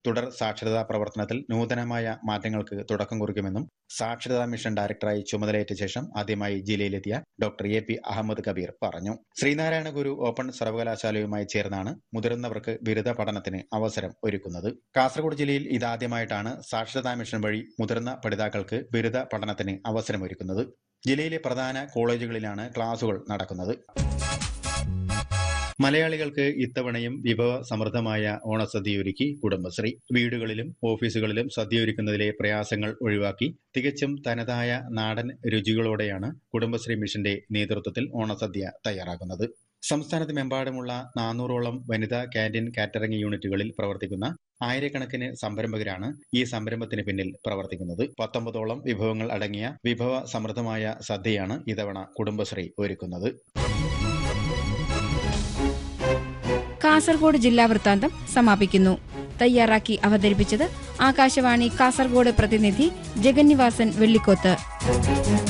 തുടർ സാക്ഷരതാ പ്രവർത്തനത്തിൽ നൂതനമായ മാറ്റങ്ങൾക്ക് തുടക്കം കുറിക്കുമെന്നും സാക്ഷരതാ മിഷൻ ഡയറക്ടറായി ചുമതലയേറ്റ ശേഷം ആദ്യമായി ജില്ലയിലെത്തിയ doctor A P Ahmed Kabir പറഞ്ഞു ശ്രീനാരായണ ഗുരു ഓപ്പൺ സർവകലാശാലയുമായി ചേർന്നാണ് മുതിർന്നവർക്ക് ബിരുദ പഠനത്തിന് അവസരം ഒരുക്കുന്നത് കാസർഗോഡ് ജില്ലയിൽ ഇതാദ്യമായിട്ടാണ് സാക്ഷരതാ മിഷൻ വഴി മുതിർന്ന പഠിതാക്കൾക്ക് ബിരുദ പഠനത്തിന് അവസരമൊരുക്കുന്നത് ജില്ലയിലെ പ്രധാന കോളേജുകളിലാണ് ക്ലാസുകൾ നടക്കുന്നത് മലയാളികൾക്ക് ഇത്തവണയും വിഭവ സമൃദ്ധമായ ഓണസദ്യയൊരുക്കി കുടുംബശ്രീ വീടുകളിലും ഓഫീസുകളിലും സദ്യയൊരുക്കുന്നതിലെ പ്രയാസങ്ങൾ ഒഴിവാക്കി തികച്ചും തനതായ നാടൻ രുചികളോടെയാണ് കുടുംബശ്രീ മിഷന്റെ നേതൃത്വത്തിൽ ഓണസദ്യ തയ്യാറാക്കുന്നത് സംസ്ഥാനത്തുമെമ്പാടുമുള്ള നാനൂറോളം വനിതാ ക്യാന്റീൻ കാറ്ററിംഗ് യൂണിറ്റുകളിൽ പ്രവർത്തിക്കുന്ന ആയിരക്കണക്കിന് സംരംഭകരാണ് ഈ സംരംഭത്തിന് പിന്നിൽ പ്രവർത്തിക്കുന്നത് പത്തൊമ്പതോളം വിഭവങ്ങൾ അടങ്ങിയ വിഭവ സമൃദ്ധമായ സദ്യയാണ് ഇത്തവണ കുടുംബശ്രീ ഒരുക്കുന്നത് കാസർഗോഡ് ജില്ലാ വൃത്താന്തം സമാപിക്കുന്നു തയ്യാറാക്കി അവതരിപ്പിച്ചത് ആകാശവാണി കാസർഗോഡ് പ്രതിനിധി ജഗന്നിവാസൻ വെള്ളിക്കോത്ത്